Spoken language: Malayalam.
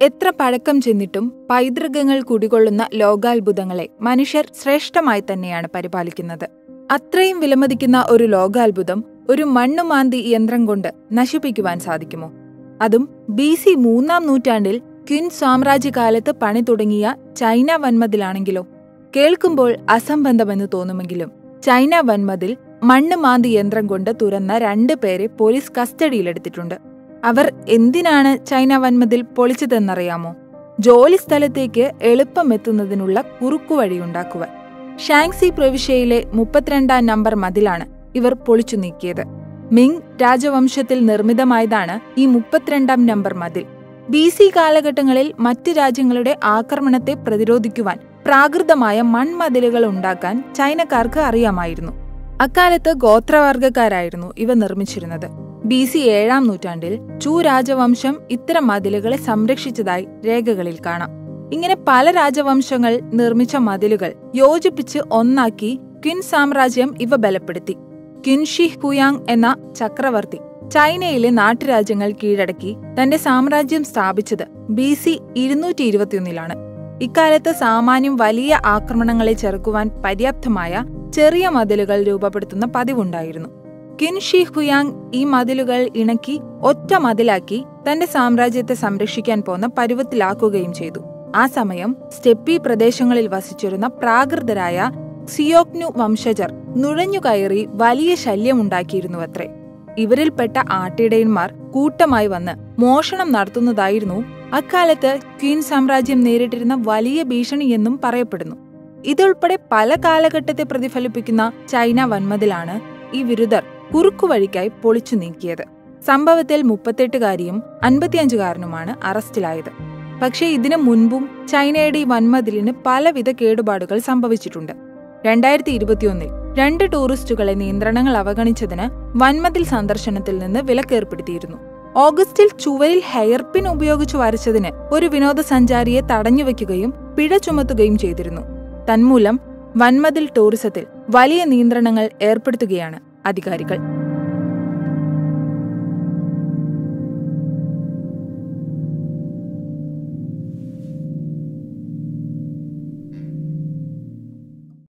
എത്ര പഴക്കം ചെന്നിട്ടും പൈതൃകങ്ങൾ കുടികൊള്ളുന്ന ലോകാത്ഭുതങ്ങളെ മനുഷ്യർ ശ്രേഷ്ഠമായി തന്നെയാണ് പരിപാലിക്കുന്നത് അത്രയും വിലമതിക്കുന്ന ഒരു ലോകാത്ഭുതം ഒരു മണ്ണുമാന്തി യന്ത്രം കൊണ്ട് നശിപ്പിക്കുവാൻ സാധിക്കുമോ അതും ബി സി മൂന്നാം നൂറ്റാണ്ടിൽ ക്വിൻ സാമ്രാജ്യകാലത്ത് പണി തുടങ്ങിയ ചൈന വൻമതിലാണെങ്കിലോ കേൾക്കുമ്പോൾ അസംബന്ധമെന്ന് തോന്നുമെങ്കിലും ചൈന വൻമതിൽ മണ്ണ് മാന്തി യന്ത്രം കൊണ്ട് തുറന്ന രണ്ട് പേരെ പോലീസ് കസ്റ്റഡിയിലെടുത്തിട്ടുണ്ട് അവർ എന്തിനാണ് ചൈന വൻമതിൽ പൊളിച്ചതെന്നറിയാമോ ജോലി സ്ഥലത്തേക്ക് എളുപ്പമെത്തുന്നതിനുള്ള കുറുക്കുവഴിയുണ്ടാക്കുവാൻ ഷാങ്സി പ്രവിശ്യയിലെ മുപ്പത്തിരണ്ടാം നമ്പർ മതിലാണ് ഇവർ പൊളിച്ചു നീക്കിയത് മിങ് രാജവംശത്തിൽ നിർമ്മിതമായതാണ് ഈ മുപ്പത്തിരണ്ടാം നമ്പർ മതിൽ ബി സി കാലഘട്ടങ്ങളിൽ മറ്റ് രാജ്യങ്ങളുടെ ആക്രമണത്തെ പ്രതിരോധിക്കുവാൻ പ്രാകൃതമായ മൺമതിലുകൾ ഉണ്ടാക്കാൻ ചൈനക്കാർക്ക് അറിയാമായിരുന്നു അക്കാലത്ത് ഗോത്രവർഗക്കാരായിരുന്നു ഇവ നിർമ്മിച്ചിരുന്നത് ബി സി ഏഴാം നൂറ്റാണ്ടിൽ ചു രാജവംശം ഇത്തരം മതിലുകളെ സംരക്ഷിച്ചതായി രേഖകളിൽ കാണാം ഇങ്ങനെ പല രാജവംശങ്ങൾ നിർമ്മിച്ച മതിലുകൾ യോജിപ്പിച്ച് ഒന്നാക്കി ക്വിൻ സാമ്രാജ്യം ഇവ ബലപ്പെടുത്തി ക്വിൻഷി ഹുയാങ് എന്ന ചക്രവർത്തി ചൈനയിലെ നാട്ടുരാജ്യങ്ങൾ കീഴടക്കി തന്റെ സാമ്രാജ്യം സ്ഥാപിച്ചത് ബി സി ഇരുന്നൂറ്റി ഇരുപത്തിയൊന്നിലാണ് ഇക്കാലത്ത് സാമാന്യം വലിയ ആക്രമണങ്ങളെ ചെറുക്കുവാൻ പര്യാപ്തമായ ചെറിയ മതിലുകൾ രൂപപ്പെടുത്തുന്ന പതിവുണ്ടായിരുന്നു കിൻഷി ഹുയാങ് ഈ മതിലുകൾ ഇണക്കി ഒറ്റ മതിലാക്കി തന്റെ സാമ്രാജ്യത്തെ സംരക്ഷിക്കാൻ പോന്ന പരുവത്തിലാക്കുകയും ചെയ്തു ആ സമയം സ്റ്റെപ്പി പ്രദേശങ്ങളിൽ വസിച്ചിരുന്ന പ്രാകൃതരായ സിയോക്നു വംശജർ നുഴഞ്ഞുകയറി വലിയ ശല്യമുണ്ടാക്കിയിരുന്നുവത്രേ ഇവരിൽപ്പെട്ട ആട്ടിടയന്മാർ കൂട്ടമായി വന്ന് മോഷണം നടത്തുന്നതായിരുന്നു അക്കാലത്ത് ക്വീൻ സാമ്രാജ്യം നേരിട്ടിരുന്ന വലിയ ഭീഷണിയെന്നും പറയപ്പെടുന്നു ഇതുൾപ്പെടെ പല കാലഘട്ടത്തെ പ്രതിഫലിപ്പിക്കുന്ന ചൈന വൻമതിലാണ് ഈ വിരുദ്ധർ കുറുക്കുവഴിക്കായി പൊളിച്ചു നീക്കിയത് സംഭവത്തിൽ മുപ്പത്തെട്ടുകാരിയും അൻപത്തിയഞ്ചുകാരനുമാണ് അറസ്റ്റിലായത് പക്ഷേ ഇതിനു മുൻപും ചൈനയുടെ ഈ വൻമതിലിന് പലവിധ കേടുപാടുകൾ സംഭവിച്ചിട്ടുണ്ട് രണ്ടായിരത്തി ഇരുപത്തിയൊന്നിൽ രണ്ട് ടൂറിസ്റ്റുകളെ നിയന്ത്രണങ്ങൾ അവഗണിച്ചതിന് വൻമതിൽ സന്ദർശനത്തിൽ നിന്ന് വിലക്കേർപ്പെടുത്തിയിരുന്നു ഓഗസ്റ്റിൽ ചുവരിൽ ഹെയർപിൻ ഉപയോഗിച്ച് വരച്ചതിന് ഒരു വിനോദസഞ്ചാരിയെ തടഞ്ഞുവെക്കുകയും പിഴ ചുമത്തുകയും ചെയ്തിരുന്നു തന്മൂലം വൻമതിൽ ടൂറിസത്തിൽ വലിയ നിയന്ത്രണങ്ങൾ ഏർപ്പെടുത്തുകയാണ് അധികാരികൾ